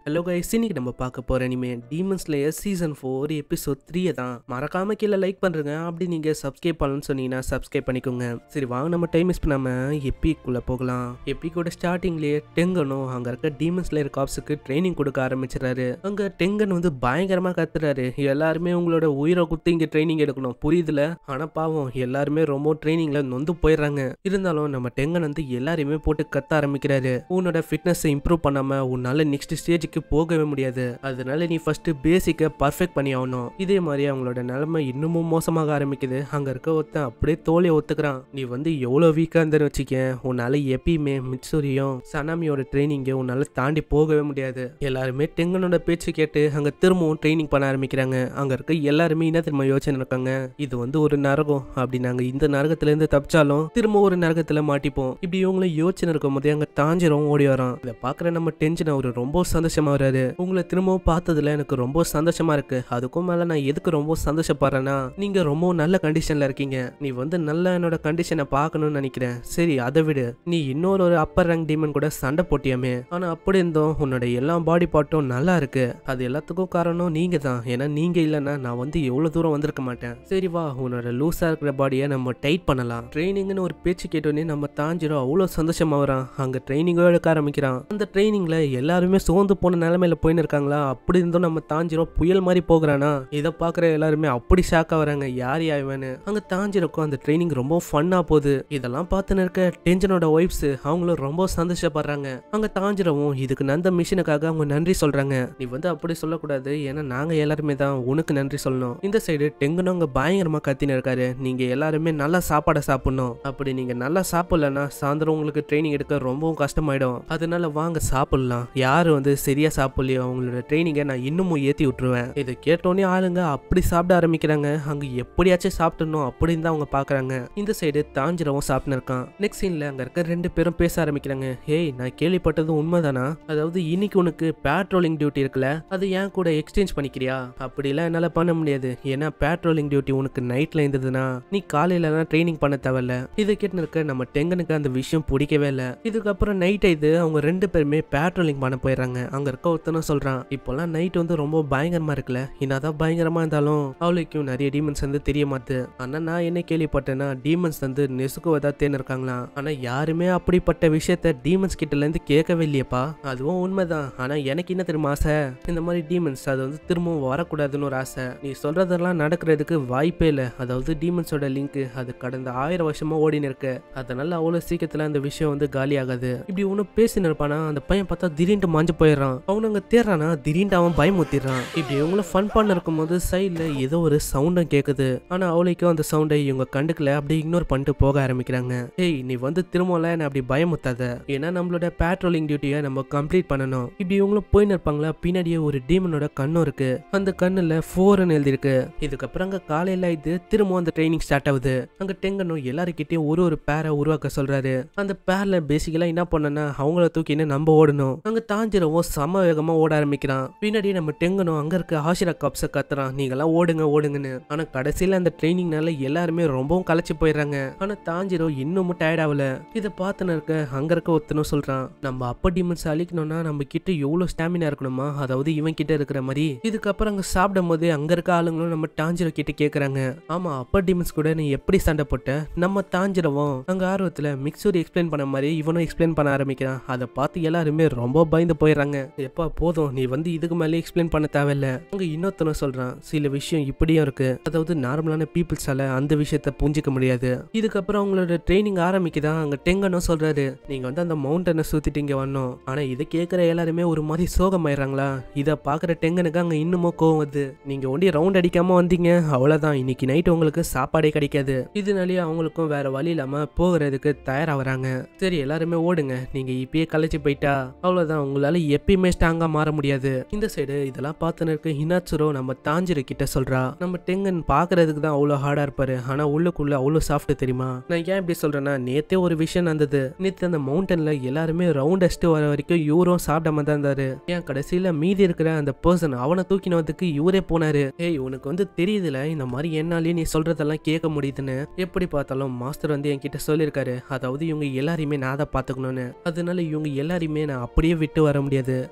hello guys இன்னைக்கு நம்ம பார்க்க போற anime demon slayer season four episode three தான் மறக்காம கீழே லைக் பண்றேங்க அப்படி நீங்க சப்ஸ்கிரைப் பண்ணணும்னு சொன்னீங்கன்னா சப்ஸ்கிரைப் பண்ணிக்கோங்க சரி வாங்க நம்ம டைம் மிஸ் பண்ணாம எப்பிக்குள்ள போகலாம் எப்பிக்கோட ஸ்டார்டிங்லயே டெங்கனும் அங்க இருக்க டீமன் ஸ்லேயர் காப்ஸுக்கு ட்ரைனிங் கொடுக்க ஆரம்பிச்சிடறாரு அங்க டெங்கன் வந்து பயங்கரமா கத்துறாரு எல்லாருமே உங்களோட உயிரை குத்து இங்க ட்ரைனிங் எடுக்கணும் புரியுதுல ஆனா பாவம் எல்லாருமே ரொம்ப ட்ரைனிங்ல நொந்து போயிடுறாங்க இருந்தாலும் நம்ம டெங்கன் வந்து எல்லாரையுமே போட்டு கத்த ஆரம்பிக்கிறாரு உன்னோட ஃபிட்னஸை இம்ப்ரூவ் பண்ணாம உன்னால நெக்ஸ்ட் ஸ்டேஜுக்கு போகவே முடியாது அதனால நீ ஃபர்ஸ்ட் பேசிக்கை பர்ஃபெக்ட் பண்ணி ஆகணும் இதே மாதிரி அவங்களோட நிலைமை இன்னமும் மோசமாக ஆரம்பிக்குது அங்க இருக்க ஒருத்தன் அப்படியே தோலை ஒத்துக்கிறான் நீ வந்து எவ்வளோ வீக்காக இருந்தேன்னு வச்சுக்க உன்னால எப்பயுமே மிட்சூரியும் சனாமியோட ட்ரைனிங்கை உன்னால தாண்டி போகவே முடியாது எல்லாருமே டெங்கனோட பேச்சு கேட்டு அங்க திரும்பவும் ட்ரைனிங் பண்ண ஆரம்பிக்கிறாங்க அங்க இருக்க எல்லாருமே என்ன திரும்ப யோசனை இருக்காங்க இது வந்து ஒரு நரகம் அப்படி நாங்க இந்த நரகத்துல இருந்து தப்பிச்சாலும் திரும்ப ஒரு நரகத்துல மாட்டிப்போம் இப்படி இவங்களும் யோசனை இருக்கும் போதே அங்க தாஞ்சிரும் ஓடி வரான் இதை பாக்குற நம்ம டென்ஷன் அவரு ரொம்ப சந்தோஷமா வராரு உங்களை திரும்பவும் பார்த்ததுல எனக்கு ரொம்ப சந்தோஷமா இருக்கு அதுக்கும் மேல நான் எதுக்கு ரொம்ப சந்தோஷப்படுறேன்னா நீங்க ரொம்ப நல்ல கண்டிஷன்ல இருக்கீங்க நீ வந்து நல்ல என்னோட கண்டிஷனை பார்க்கணும்னு நினைக்கிறேன் சரி அதை விடு நீ இன்னொரு ஒரு அப்பர் ரேங்க் டீமன் கூட சண்டை போட்டியாமே ஆனா அப்படி இருந்தும் உன்னோட எல்லா பாடி பார்ட்டும் நல்லா இருக்கு அது எல்லாத்துக்கும் காரணம் நீங்க தான் ஏன்னா நீங்க இல்லைன்னா நான் வந்து எவ்வளவு தூரம் வந்திருக்க மாட்டேன் சரி வா உன்னோட லூஸா இருக்கிற பாடியை நம்ம டைட் பண்ணலாம் ட்ரைனிங்னு ஒரு பேச்சு கேட்டோன்னே நம்ம தாஞ்சிரும் அவ்வளோ சந்தோஷமா வரான் அங்க ட்ரைனிங்கோ எடுக்க ஆரம்பிக்கிறான் அந்த ட்ரைனிங்ல எல்லாருமே சோர்ந்து போன நிலைமையில போயின்னு இருக்காங்களா அப்படி இருந்தும் நம்ம தாஞ்சிரும் புயல் மாதிரி போகிறானா இதை பாக்குற எல்லாருமே அப்படி ஷாக்கா வராங்க யார் யாருவேன்னு அங்க தாஞ்சிருக்கும் அந்த ட்ரைனிங் ரொம்ப ஃபன்னா போகுது இதெல்லாம் பார்த்துன்னு இருக்க டென்ஷனோட ஒய்ஃப்ஸ் அவங்களும் ரொம்ப சந்தோஷப்படுறாங்க அங்க தாஞ்சிரவும் இதுக்கு நந்த மிஷினுக்காக அவங்க நன்றி சொல்றாங்க நீ வந்து அப்படி சொல்லக்கூடாது ஏன்னா நாங்க எல்லாருமே தான் உனக்கு நன்றி சொல்லணும் இந்த சைடு டெங்குன்னு அங்க பயங்கரமா கத்தின்னு இருக்காரு நீங்க எல்லாருமே நல்லா சாப்பாடை சாப்பிடணும் அப்படி நீங்க நல்லா சாப்பிடலன்னா சாயந்தரம் உங்களுக்கு ட்ரைனிங் எடுக்க ரொம்பவும் கஷ்டமாயிடும் அதனால வாங்க சாப்பிடலாம் யாரு வந்து சரியா சாப்பிடலையோ அவங்களோட ட்ரைனிங்கை நான் இன்னமும் ஏத்தி விட்டுருவேன் இதை கேட்டோன்னே ஆளுங்க அப்படி சாப்பிட ஆரம்பிக்கிறாங்க அங்க எப்படியாச்சும் சாப்பிடணும் அப்படின்னு தான் அவங்க பாக்குறாங்க இந்த சைடு தாஞ்சிரவும் சாப்பிட்டு இருக்கான் நெக்ஸ்ட் சீன்ல அங்க இருக்க ரெண்டு பேரும் பேச ஆரம்பிக்கிறாங்க ஹேய் நான் கேள்விப்பட்டது உண்மைதானா அதாவது இன்னைக்கு உனக்கு பேட்ரோலிங் டியூட்டி இருக்குல்ல அது ஏன் கூட எக்ஸ்சேஞ்ச் பண்ணிக்கிறியா அப்படிலாம் என்னால பண்ண முடியாது ஏன்னா பேட்ரோலிங் டியூட்டி உனக்கு நைட்ல இருந்ததுன்னா நீ காலையில தான் ட்ரைனிங் பண்ண தேவையில்ல இதை கேட்டு இருக்க நம்ம டெங்கனுக்கு அந்த விஷயம் பிடிக்கவே இல்லை இதுக்கப்புறம் நைட் இது அவங்க ரெண்டு பேருமே பேட்ரோலிங் பண்ண போயிடுறாங்க அங்க இருக்க ஒருத்தனும் சொல்றான் இப்போல்லாம் நைட் வந்து ரொம்ப பயங்கரமா இருக்குல்ல என்னதான் பயங்கரமா இருந்தாலும் அவளுக்கும் நிறைய டீமன்ஸ் வந்து தெரிய மாட்டுது ஆனா நான் என்ன கேள்விப்பட்டேன்னா டீமன்ஸ் வந்து நெசுக்குவதா தேன் இருக்காங்களாம் ஆனா யாருமே அப்படிப்பட்ட விஷயத்த டீமன்ஸ் கிட்ட இருந்து கேட்கவே இல்லையப்பா அதுவும் உண்மைதான் ஆனா எனக்கு என்ன தெரியுமா ஆசை இந்த மாதிரி டீமன்ஸ் அது வந்து திரும்பவும் வரக்கூடாதுன்னு ஒரு ஆசை நீ சொல்றதெல்லாம் நடக்கிறதுக்கு வாய்ப்பே இல்லை அதாவது டீமன்ஸோட லிங்க் அது கடந்த ஆயிரம் வருஷமா ஓடின்னு இருக்கு அதனால அவ்வளவு சீக்கிரத்துல அந்த விஷயம் வந்து காலி ஆகாது இப்படி ஒண்ணு பேசின்னு இருப்பானா அந்த பையன் பார்த்தா திடீர்னு மாஞ்சு போயிடுறான் அவனு அங்க தேடுறானா திடீர்னு அவன் பயமுத்திடுறான் இப்படி இவங்களும் ஃபன் பண்ண இருக்கும்போது சைட்ல ஏதோ ஒரு சவுண்டும் கேக்குது ஆனா அவளுக்கும் அந்த சவுண்டை இவங்க கண்டுக்கல அப்படி இக்னோர் பண்ணிட்டு போக ஆரம்பிக்கிறாங்க ஏய் நீ வந்து திரும்பல என்ன அப்படி பயமுத்தாத ஏன்னா நம்மளோட பேட்ரோலிங் டியூட்டியை நம்ம கம்ப்ளீட் பண்ணணும் இப்படி இவங்களும் போயின்னு இருப்பாங்களா பின்னாடியே ஒரு டீமனோட கண்ணும் இருக்கு அந்த கண்ணுல ஃபோர்னு எழுதிருக்கு இதுக்கப்புறம் அங்க காலையில இது திரும்ப அந்த ட்ரைனிங் ஸ்டார்ட் ஆகுது அங்க டெங்கனும் எல்லாருக்கிட்டையும் ஒரு ஒரு பேரை உருவாக்க சொல்றாரு அந்த பேர்ல பேசிக்கலா என்ன பண்ணனா அவங்கள தூக்கின்னு நம்ம ஓடணும் அங்க தாஞ்சிரவும் சம வேகமா ஓட ஆரம்பிக்கிறான் பின்னாடி நம்ம டெங்கனும் அங்க இருக்க ஆஷிரா கப்ஸ கத்துறான் நீங்கெல்லாம் ஓடுங்க ஓடுங்கன்னு ஆனா கடைசியில அந்த ட்ரைனிங்னால எல்லாருமே ரொம்பவும் களைச்சு போயிடுறாங்க ஆனா தாஞ்சிரோ இன்னமும் டயர்ட் ஆகல இதை பார்த்துன்னு இருக்க அங்க இருக்க ஒருத்தனும் சொல்றான் நம்ம அப்ப டீமன்ஸ் அழிக்கணும்னா நம்ம கிட்ட எவ்வளவு ஸ்டாமினா இருக்கணுமா அதாவது இவன் கிட்ட இருக்கிற மாதிரி இதுக்கப்புறம் அங்க சாப்பிடும் போது அங்க இருக்க ஆளுங்களும் நம்ம தாஞ்சிரோ கிட்ட கேக்குறாங்க ஆமா அப்பர் டீமன்ஸ் கூட நீ எப்படி சண்டை போட்ட நம்ம தாஞ்சிரவும் அங்க ஆர்வத்துல மிக்சூரி எக்ஸ்பிளைன் பண்ண மாதிரி இவனும் எக்ஸ்பிளைன் பண்ண ஆரம்பிக்கிறான் அதை பார்த்து எல்லாருமே ரொம்ப பயந்து போயிடுறாங்க எப்பா போதும் நீ வந்து இதுக்கு மேலே எக்ஸ்பிளைன் பண்ண தேவையில்ல அங்க இன்னொருத்தனும் சொல்றான் சில விஷயம் இப்படியும் இருக்கு அதாவது நார்மலான பீப்புள்ஸால அந்த விஷயத்த புரிஞ்சிக்க முடியாது இதுக்கப்புறம் அவங்களோட ட்ரைனிங் ஆரம்பிக்குதா அங்க டெங்கனும் சொல்றாரு நீங்க வந்து அந்த மவுண்டனை சுத்திட்டு இங்க வரணும் ஆனா இதை கேட்கிற எல்லாருமே ஒரு மாதிரி சோகமாயிடுறாங்களா இதை பாக்குற டெங்கனுக்கு அங்க இன்னமும் கோவம் வருது நீங்க ஒண்டி ரவுண்ட் அடிக்காம வந்தீங்க அவ்வளவுதான் இன்னைக்கு நைட் உங்களுக்கு சாப்பாடே கிடைக்காது இதனாலேயே அவங்களுக்கும் வேற வழி இல்லாம போகிறதுக்கு தயாராகிறாங்க சரி எல்லாருமே ஓடுங்க நீங்க இப்பயே கலைச்சு போயிட்டா அவ்வளவுதான் உங்களால எப்பயுமே ஸ்ட்ராங்கா மாற முடியாது இந்த சைடு இதெல்லாம் பார்த்துன்னு இருக்க ஹினாச்சுரோ நம்ம தாஞ்சிரு கிட்ட சொல்றா நம்ம டெங்கன் பாக்குறதுக்கு தான் அவ்வளோ ஹார்டா இருப்பாரு ஆனா உள்ளுக்குள்ள அவ்வளோ சாஃப்ட் தெரியுமா நான் ஏன் இப்படி சொல்றேன்னா நேத்தே ஒரு விஷயம் நடந்தது நேத்து அந்த மவுண்டன்ல எல்லாருமே ரவுண்ட் அடிச்சுட்டு வர வரைக்கும் இவரும் சாப்பிடாம தான் இருந்தாரு ஏன் கடைசியில மீதி இருக்கிற அந்த பர்சன் அவனை தூக்கினதுக்கு இவரே போனாரு ஏய் உனக்கு வந்து தெரியுதுல இந்த மாதிரி என்னாலேயே நீ சொல்றதெல்லாம் கேட்க முடியுதுன்னு எப்படி பார்த்தாலும் மாஸ்டர் வந்து என்கிட்ட சொல்லியிருக்காரு அதாவது இவங்க எல்லாரையுமே நான் தான் பார்த்துக்கணும்னு அதனால இவங்க எல்லாரையுமே நான் அப்படியே விட்டு வர முடியாது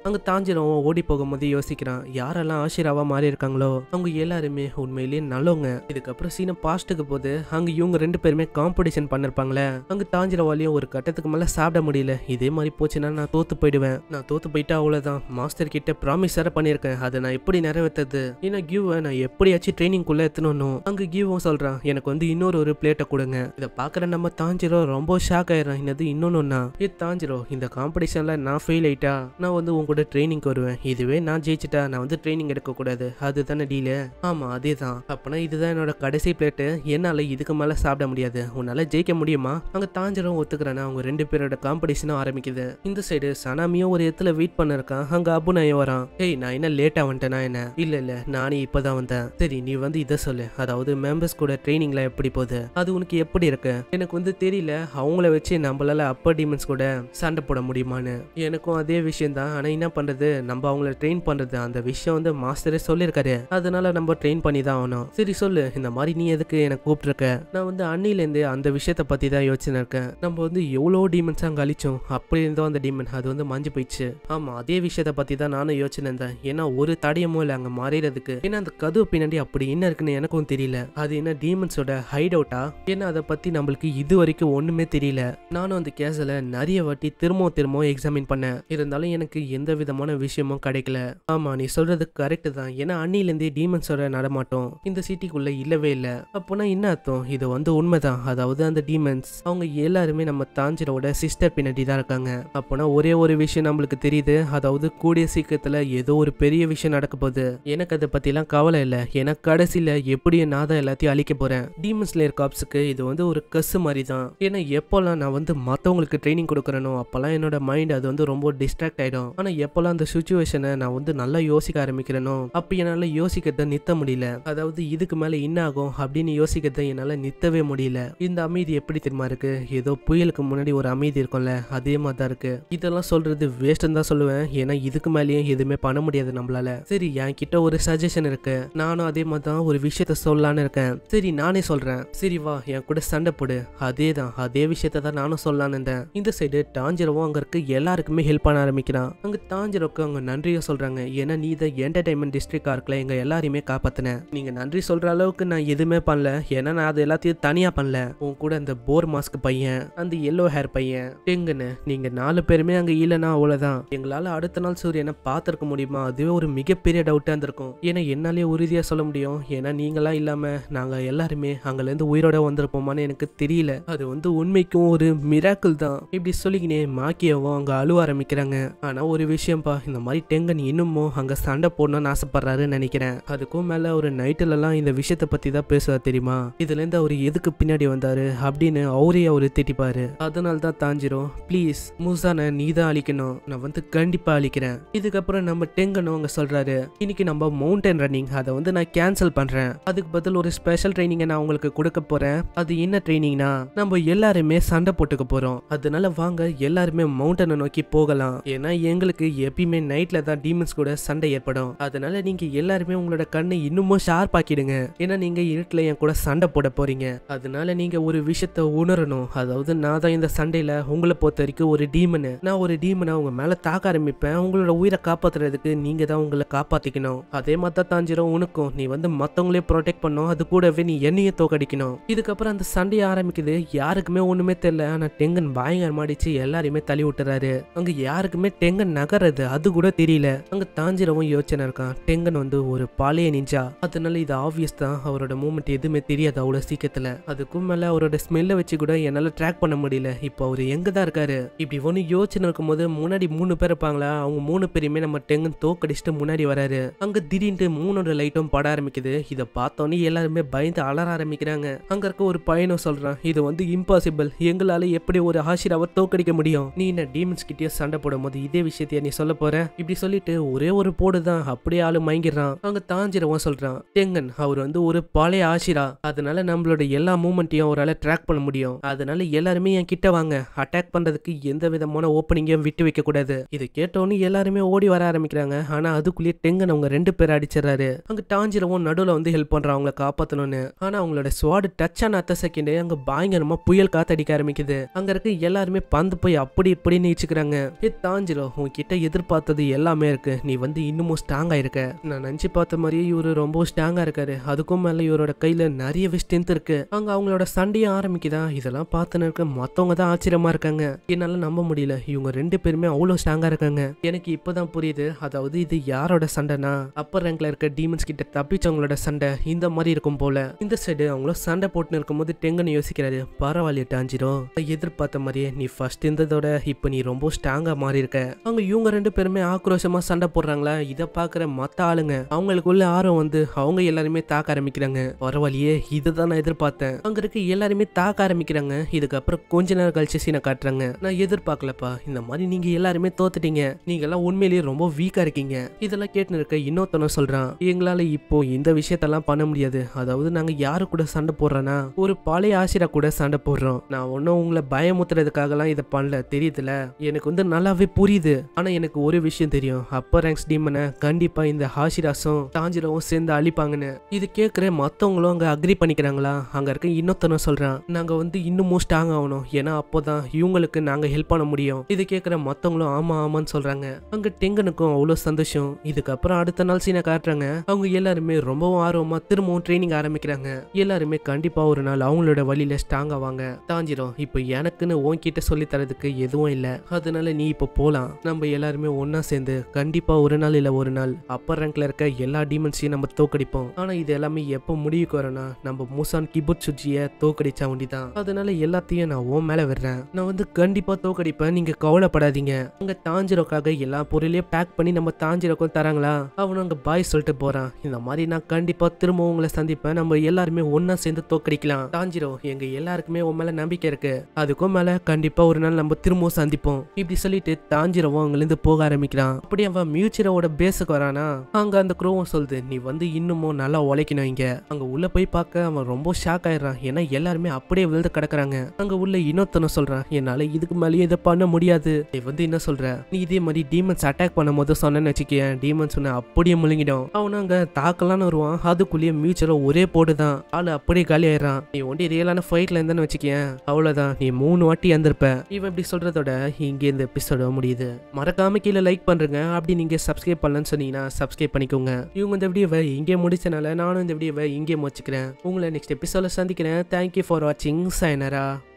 அங்க தாஞ்சிரம் ஓடி போகும்போது யோசிக்கிறான் யாரெல்லாம் ஆஷிராவா மாறி இருக்காங்களோ அவங்க எல்லாருமே உண்மையிலேயே நல்லவங்க இதுக்கப்புறம் சீன பாஸ்ட்டுக்கு போது அங்க இவங்க ரெண்டு பேருமே காம்படிஷன் பண்ணிருப்பாங்களே அங்க தாஞ்சிரவாலையும் ஒரு கட்டத்துக்கு மேல சாப்பிட முடியல இதே மாதிரி போச்சுன்னா நான் தோத்து போயிடுவேன் நான் தோத்து போயிட்டா அவ்வளவுதான் மாஸ்டர் கிட்ட ப்ராமிஸ் வேற பண்ணியிருக்கேன் அதை நான் எப்படி நிறைவேற்றது ஏன்னா கியூவை நான் எப்படியாச்சும் ட்ரைனிங் குள்ள எத்தணும் அங்க கியூவும் சொல்றான் எனக்கு வந்து இன்னொரு ஒரு பிளேட்டை கொடுங்க இதை பாக்குற நம்ம தாஞ்சிரோ ரொம்ப ஷாக் ஆயிடுறான் என்னது இன்னொன்னா ஏ தாஞ்சிரோ இந்த காம்படிஷன்ல நான் ஃபெயில் ஆயிட்டா நான் வந்து உங்க கூட ட்ரைனிங் வருவேன் இதுவே நான் ஜெயிச்சிட்டா நான் வந்து ட்ரைனிங் எடுக்க கூடாது அதுதானே டீலு ஆமா அதே தான் அப்பனா இதுதான் என்னோட கடைசி பிளேட்டு என்னால இதுக்கு மேல சாப்பிட முடியாது உன்னால ஜெயிக்க முடியுமா அங்க தாஞ்சிரம் ஒத்துக்கிறேன்னா அவங்க ரெண்டு பேரோட காம்படிஷனும் ஆரம்பிக்குது இந்த சைடு சனாமியும் ஒரு இடத்துல வெயிட் பண்ண இருக்கான் அங்க அபுநாயம் வரான் ஏய் நான் என்ன லேட்டா வந்துட்டேனா என்ன இல்ல இல்ல நானே இப்பதான் வந்தேன் சரி நீ வந்து இதை சொல்லு அதாவது மெம்பர்ஸ் கூட ட்ரைனிங்ல எப்படி போகுது அது உனக்கு எப்படி இருக்கு எனக்கு வந்து தெரியல அவங்கள வச்சு நம்மளால அப்பர் டீமன்ஸ் கூட சண்டை போட முடியுமான்னு எனக்கும் அதே விஷயம் தான் ஆனா என்ன பண்றது நம்ம அவங்கள ட்ரெயின் பண்றது அந்த விஷயம் வந்து மாஸ்டரே சொல்லியிருக்காரு அதனால நம்ம ட்ரெயின் பண்ணி தான் ஆகணும் சரி சொல்லு இந்த மாதிரி நீ எதுக்கு எனக்கு கூப்பிட்டுருக்க நான் வந்து அன்னிலேருந்து அந்த விஷயத்தை பத்தி தான் யோசனை இருக்கேன் நம்ம வந்து எவ்வளோ டீமன்ஸ் அங்கே அழிச்சோம் அப்படி இருந்தோம் அந்த டீமன் அது வந்து மஞ்சு போயிடுச்சு ஆமா அதே விஷயத்தை பத்தி தான் நானும் யோசனை இருந்தேன் ஏன்னா ஒரு தடயமும் இல்லை அங்க மாறிடுறதுக்கு ஏன்னா அந்த கதவு பின்னாடி அப்படி என்ன இருக்குன்னு எனக்கும் தெரியல அது என்ன டீமன்ஸோட ஹைட் அவுட்டா ஏன்னா அதை பத்தி நம்மளுக்கு இது வரைக்கும் ஒண்ணுமே தெரியல நானும் அந்த கேஸில் நிறைய வாட்டி திரும்பவும் திரும்பவும் எக்ஸாமின் பண்ணேன் இருந்தாலும் எனக்கு எந்த விதமான விஷயமும் கிடைக்கல ஆமா நீ சொல்றது கரெக்ட் தான் ஏன்னா அன்னிலேருந்தே டீமன்ஸோட நடமாட்டம் இந்த சிட்டிக்குள்ள இல்லவே இல்லை அப்போனா என்ன அர்த்தம் இது வந்து உண்மைதான் அதாவது அந்த டீமன்ஸ் அவங்க எல்லாருமே நம்ம தாஞ்சிரோட சிஸ்டர் பின்னாடி தான் இருக்காங்க அப்போனா ஒரே ஒரு விஷயம் நம்மளுக்கு தெரியுது அதாவது கூடிய சீக்கிரத்துல ஏதோ ஒரு பெரிய விஷயம் நடக்க போகுது எனக்கு அதை பத்திலாம் கவலை இல்லை ஏன்னா கடைசியில எப்படியும் நான் தான் எல்லாத்தையும் அழிக்க போறேன் டீமன்ஸ் லேயர் காப்ஸுக்கு இது வந்து ஒரு கசு மாதிரி தான் ஏன்னா எப்போல்லாம் நான் வந்து மற்றவங்களுக்கு ட்ரைனிங் கொடுக்குறேனோ அப்போல்லாம் என்னோட மைண்ட் அது வந்து ரொம்ப டிஸ்ட்ராக்ட் ஆயிடும் ஆனா எப்போல்லாம் அந்த சுச்சுவேஷனை நான் வந்து நல்லா யோசிக்க ஆரம்பிக்கிறேனோ அப்போ என்னால் யோசிக்கிறத நிறுத்த முடியல அதாவது இதுக்கு மேல என்ன ஆகும் அப்படின்னு யோசிக்கிறத என்னால் நிறுத்தவே முடியல இந்த அமைதி எப்படி தெரியுமா இருக்கு ஏதோ புயலுக்கு முன்னாடி ஒரு அமைதி இருக்கும்ல அதே மாதிரி தான் இருக்கு இதெல்லாம் சொல்றது வேஸ்ட்னு தான் சொல்லுவேன் ஏன்னா இதுக்கு மேலேயும் எதுவுமே பண்ண முடியாது நம்மளால சரி என் கிட்ட ஒரு சஜஷன் இருக்கு நானும் அதே மாதிரி தான் ஒரு விஷயத்த சொல்லலான்னு இருக்கேன் சரி நானே சொல்றேன் சரி வா என் கூட சண்டை போடு அதே தான் அதே விஷயத்த தான் நானும் சொல்லலான்னு இருந்தேன் இந்த சைடு டாஞ்சிரவும் அங்க இருக்க எல்லாருக்குமே ஹெல்ப் பண்ண ஆரம்பிக்கிறான் அங்க டாஞ்சிரோக்கு அவங்க நன்றியை சொல்றாங்க ஏன்னா நீ தான் என்டர்டைன்மெண்ட் டிஸ்ட்ரிக்டா இருக்கல எங்க எல்லாரையுமே காப்பாத்தின நீங்க நன்றி சொல்ற அளவுக்கு நான் எதுவுமே பண்ணல ஏன்னா நான் அது எல்லாத்தையும் தனியா பண்ணல உன் கூட அந்த போர் மாஸ்க் பையன் அந்த எல்லோ ஹேர் பையன் டெங்குன்னு நீங்க நாலு பேருமே அங்க இல்லைன்னா அவ்வளவுதான் எங்களால அடுத்த நாள் சூரியனை பார்த்திருக்க முடியுமா அதுவே ஒரு மிகப்பெரிய டவுட்டா இருந்திருக்கும் ஏன்னா என்னாலே உறுதியா சொல்ல முடியும் ஏன்னா நீங்களாம் இல்லாம நாங்க எல்லாருமே அங்கல இருந்து உயிரோட வந்திருப்போமான்னு எனக்கு தெரியல அது வந்து உண்மைக்கும் ஒரு மிராக்கிள் தான் இப்படி சொல்லிக்கினே மாக்கியவும் அங்க அழுவ ஆரம்பிக்கிறாங்க ஆனா ஒரு விஷயம்ப்பா இந்த மாதிரி டெங்கன் இன்னமும் அங்க சண்டை போடணும்னு ஆசைப்படுறாருன்னு நினைக்கிறேன் அதுக்கும் மேல ஒரு நைட்டுல எல்லாம் இந்த விஷயத்தை பத்தி தான் பேசுவார் தெரியுமா இதுல இருந்து அவர் எதுக்கு பின்னாடி வந்தாரு அப்படின்னு அவரே அவரு திட்டிப்பாரு அதனால தான் தாஞ்சிரும் ப்ளீஸ் மூசான நீ தான் அழிக்கணும் நான் வந்து கண்டிப்பா அழிக்கிறேன் இதுக்கப்புறம் நம்ம டெங்கனும் அங்க சொல்றாரு இன்னைக்கு நம்ம மவுண்டன் ரன்னிங் அதை வந்து நான் கேன்சல் பண்றேன் அதுக்கு பதில் ஒரு ஸ்பெஷல் ட்ரைனிங்கை நான் உங்களுக்கு கொடுக்க போறேன் அது என்ன ட்ரைனிங்னா நம்ம எல்லாருமே சண்டை போட்டுக்க போறோம் அதனால வாங்க எல்லாருமே மவுண்டனை நோக்கி போகலாம் ஏன்னா எங்களுக்கு எப்பயுமே நைட்ல தான் டீமன்ஸ் கூட சண்டை ஏற்படும் அதனால நீங்க எல்லாருமே உங்களோட கண்ணை இன்னமும் ஷார்ப் ஆக்கிடுங்க ஏன்னா நீங்க இருட்டுல என் கூட சண்டை போட போறீங்க அதனால நீங்க ஒரு விஷயத்த உணரணும் அதாவது நான் தான் இந்த சண்டையில உங்களை பொறுத்த வரைக்கும் ஒரு டீமனு நான் ஒரு டீமனை உங்க மேல தாக்க ஆரம்பிப்பேன் உங்களோட உயிரை காப்பாத்துறதுக்கு நீங்க தான் உங்களை காப்பாத்திக்கணும் அதே மாதிரி தான் தாஞ்சிரும் உனக்கும் நீ வந்து மத்தவங்களே ப்ரொடெக்ட் பண்ணும் அது கூடவே நீ என்னையே தோக்கடிக்கணும் இதுக்கப்புறம் அந்த சண்டையை ஆரம்பிக்குது யாருக்குமே ஒண்ணுமே தெரியல ஆனா டெங்கன் பயங்கரமா அடிச்சு எல்லாரையுமே தள்ளி விட்டுறாரு அங்க யாருக்குமே டெங்கன் நகறது அது கூட தெரியல அங்க தாஞ்சிரவும் யோசனை இருக்கான் டெங்கன் வந்து ஒரு பாளைய நிஞ்சா அதனால இது ஆப்வியஸ் தான் அவரோட மூமெண்ட் எதுவுமே தெரியாது அவ்வளவு சீக்கிரத்துல அதுக்கும் மேல அவரோட ஸ்மெல்ல வச்சு கூட என்னால ட்ராக் பண்ண முடியல இப்போ அவர் எங்க தான் இருக்காரு இப்படி ஒண்ணு யோசனை இருக்கும்போது முன்னாடி மூணு பேர் இருப்பாங்களா அவங்க மூணு பேரையுமே நம்ம டெங்கன் தோக்கடிச்சுட்டு முன்னாடி வராரு அங்க திடீர்னு மூணோட லைட்டும் பட ஆரம்பிக்குது இதை பார்த்தோன்னே எல்லாருமே பயந்து அலற ஆரம்பிக்கிறாங்க அங்க இருக்க ஒரு பையனும் சொல்றான் இது வந்து இம்பாசிபிள் எங்களால எப்படி ஒரு ஆஷிராவை தோக்கடிக்க முடியும் நீ என்ன டீமன்ஸ் கிட்டயே சண்டை போடும் போது இதே விஷயத்தைய நீ சொல்ல போற இப்படி சொல்லிட்டு ஒரே ஒரு போடு தான் அப்படியே ஆளு மயங்கிடுறான் அங்க தாஞ்சிரவன் சொல்றான் தெங்கன் அவர் வந்து ஒரு பழைய ஆஷிரா அதனால நம்மளோட எல்லா மூமெண்ட்டையும் அவரால் ட்ராக் பண்ண முடியும் அதனால எல்லாருமே என் கிட்ட வாங்க அட்டாக் பண்றதுக்கு எந்த விதமான ஓப்பனிங்கையும் விட்டு வைக்க கூடாது இது கேட்டோன்னு எல்லாருமே ஓடி வர ஆரம்பிக்கிறாங்க ஆனா அதுக்குள்ளேயே டெங்கன் அவங்க ரெண்டு பேர் அடிச்சிடறாரு அங்க டாஞ்சிரவும் நடுவுல வந்து ஹெல்ப் பண்றான் அவங்கள காப்பாத்தணும்னு ஆனா அவங்களோட ஸ்வாடு டச் ஆன அத்த செகண்ட் அங்க பயங்கரமா புயல் காத்தடிக்க ஆரம்பிக்குது அங்க இருக்க எல்லாருமே பந்து போய் அப்படி இப்படின்னு வச்சுக்கிறாங்க ஏ தாஞ்சிரோ உன்கிட்ட உங்ககிட்ட எதிர்பார்த்தது எல்லாமே இருக்கு நீ வந்து இன்னமும் ஸ்ட்ராங்கா இருக்க நான் நினைச்சு பார்த்த மாதிரியே இவரு ரொம்ப ஸ்ட்ராங்கா இருக்காரு அதுக்கும் மேல இவரோட கையில நிறையவே ஸ்ட்ரென்த் இருக்கு அங்க அவங்களோட சண்டையே ஆரம்பிக்குதா இதெல்லாம் பார்த்துன்னு இருக்க மத்தவங்க தான் ஆச்சரியமா இருக்காங்க என்னால நம்ப முடியல இவங்க ரெண்டு பேருமே அவ்வளவு ஸ்ட்ராங்கா இருக்காங்க எனக்கு இப்பதான் புரியுது அதாவது இது யாரோட சண்டைனா அப்பர் ரேங்க்ல இருக்க டீமன்ஸ் கிட்ட தப்பிச்சவங்களோட சண்டை இந்த மாதிரி இருக்கும் போல இந்த சைடு அவங்களும் சண்டை போட்டுன்னு இருக்கும்போது டெங்குன்னு யோசிக்கிறாரு பரவாயில்ல டாஞ்சிரும் எதிர்பார்த்த மாதிரியே நீ ஃபர்ஸ்ட் இருந்ததோட இப்போ நீ ரொம்ப ஸ்ட்ராங்கா மாறி இருக்க அவங்க இவங்க ரெண்டு பேருமே ஆக்ரோஷமா சண்டை போடுறாங்களா இதை பாக்குற மத்த ஆளுங்க அவங்களுக்குள்ள ஆர்வம் வந்து அவங்க எல்லாருமே தாக்க ஆரம்பிக்கிறாங்க பரவாயில்லையே இதுதான் நான் எதிர்பார்த்தேன் அங்க இருக்க எல்லாருமே தாக்க ஆரம்பிக்கிறாங்க இதுக்கப்புறம் கொஞ்ச நேரம் கழிச்சு சீனை காட்டுறாங்க நான் எதிர்பார்க்கலப்பா இந்த மாதிரி நீங்க எல்லாருமே தோத்துட்டீங்க நீங்க எல்லாம் உண்மையிலேயே ரொம்ப வீக்கா இருக்கீங்க இதெல்லாம் கேட்டு இருக்க இன்னொருத்தவன் சொல்றான் எங்களால இப்போ இந்த விஷயத்தெல்லாம் பண்ண முடியாது அதாவது நாங்க யாரு கூட சண்டை போடுறோன்னா ஒரு பழைய ஆசிரியர் கூட சண்டை போடுறோம் நான் ஒன்றும் உங்களை பயமுத்துறதுக்காகலாம் இதை பண்ணல தெரியுதுல எனக்கு வந்து நல்லாவே புரியுது ஆனா எனக்கு ஒரு விஷயம் தெரியும் அப்பர் ரேங்க்ஸ் டீமனை கண்டிப்பா இந்த ஹாஷிராஸும் தாஞ்சிரவும் சேர்ந்து அழிப்பாங்கன்னு இது கேட்குற மற்றவங்களும் அங்கே அக்ரி பண்ணிக்கிறாங்களா அங்கே இருக்க இன்னொருத்தனும் சொல்கிறான் நாங்கள் வந்து இன்னமும் ஸ்ட்ராங் ஆகணும் ஏன்னா அப்போதான் இவங்களுக்கு நாங்கள் ஹெல்ப் பண்ண முடியும் இது கேட்குற மற்றவங்களும் ஆமாம் ஆமான்னு சொல்கிறாங்க அங்கே டெங்கனுக்கும் அவ்வளோ சந்தோஷம் இதுக்கப்புறம் அடுத்த நாள் சீனை காட்டுறாங்க அவங்க எல்லாருமே ரொம்பவும் ஆர்வமாக திரும்பவும் ட்ரைனிங் ஆரம்பிக்கிறாங்க எல்லாருமே கண்டிப்பாக ஒரு நாள் அவங்களோட வழியில ஸ்ட்ராங் ஆவாங்க தாஞ்சிரும் இப்போ எனக்குன்னு உன்கிட்ட சொல்லி தரதுக்கு எதுவும் இல்லை அதனால நீ இப்போ போகலாம் நம்ம எல்லாருமே ஒன்றா சேர்ந்து கண்டிப்பாக ஒரு நாள் இல்லை ஒரு நாள் அப்பர் ரேங்க்ல இருக்க எல்லா டீமன்ஸையும் நம்ம தோக்கடிப்போம் ஆனா இது எல்லாமே எப்போ முடிவுக்கு வரனா நம்ம மூசான் கிபுட் சுஜிய தோக்கடிச்சா ஒண்டிதான் அதனால எல்லாத்தையும் நான் உன் மேல விடுறேன் நான் வந்து கண்டிப்பா தோக்கடிப்பேன் நீங்க கவலைப்படாதீங்க அங்க தாஞ்சிரோக்காக எல்லா பொருளையும் பேக் பண்ணி நம்ம தாஞ்சிரோக்கும் தராங்களா அவனும் அங்க பாய் சொல்லிட்டு போறான் இந்த மாதிரி நான் கண்டிப்பா திரும்ப உங்களை சந்திப்பேன் நம்ம எல்லாருமே ஒண்ணா சேர்ந்து தோக்கடிக்கலாம் தாஞ்சிரோ எங்க எல்லாருக்குமே உன் மேல நம்பிக்கை இருக்கு அதுக்கும் மேல கண்டிப்பா ஒரு நாள் நம்ம திரும்பவும் சந்திப்போம் இப்படி சொல்லிட்டு தாஞ்சிரவும் அங்கிருந்து போக ஆரம்பிக்கிறான் அப்படி அவன் மியூச்சிரோட பேஸுக்கு வரானா அங்க அந்த குரோவும் சொல்லுது நீ வந்து இன்னமும் நல்லா உழைக்கணும் இங்க அங்க உள்ள போய் பார்க்க அவன் ரொம்ப ஷாக் ஆயிடுறான் ஏன்னா எல்லாருமே அப்படியே விழுந்து கிடக்குறாங்க அங்க உள்ள இன்னொருத்தனும் சொல்றான் என்னால இதுக்கு மேலேயே இதை பண்ண முடியாது நீ வந்து என்ன சொல்ற நீ இதே மாதிரி டீமன்ஸ் அட்டாக் பண்ணும் போது சொன்னேன்னு வச்சுக்கேன் டீமன்ஸ் உன்னை அப்படியே முழுங்கிடும் அவன் அங்க தாக்கலான்னு வருவான் அதுக்குள்ளேயே மியூச்சரோ ஒரே போடுதான் ஆளு அப்படியே காலி ஆயிடுறான் நீ ஒண்டி ரியலான ஃபைட்ல இருந்தேன்னு வச்சுக்கேன் அவ்வளவுதான் நீ மூணு வாட்டி இறந்திருப்ப இவன் இப்படி சொல்றதோட இங்கே இந்த எபிசோட முடியுது மறக்காம கீழே லைக் பண்றேங்க அப்படி நீங்க சப்ஸ்கிரைப் பண்ணலன்னு சொன்னீங்கன்னா சப்ஸ்கிரைப் பண்ணிக்கோங்க இவங்க இந்த வீடியோவை இங்கே முடிச்சனால நானும் இந்த வீடியோவை இங்கே முடிச்சுக்கிறேன் உங்களை நெக்ஸ்ட் எபிசோட சந்திக்கிறேன் தேங்க்யூ ஃபார் வாட்சிங் சைனரா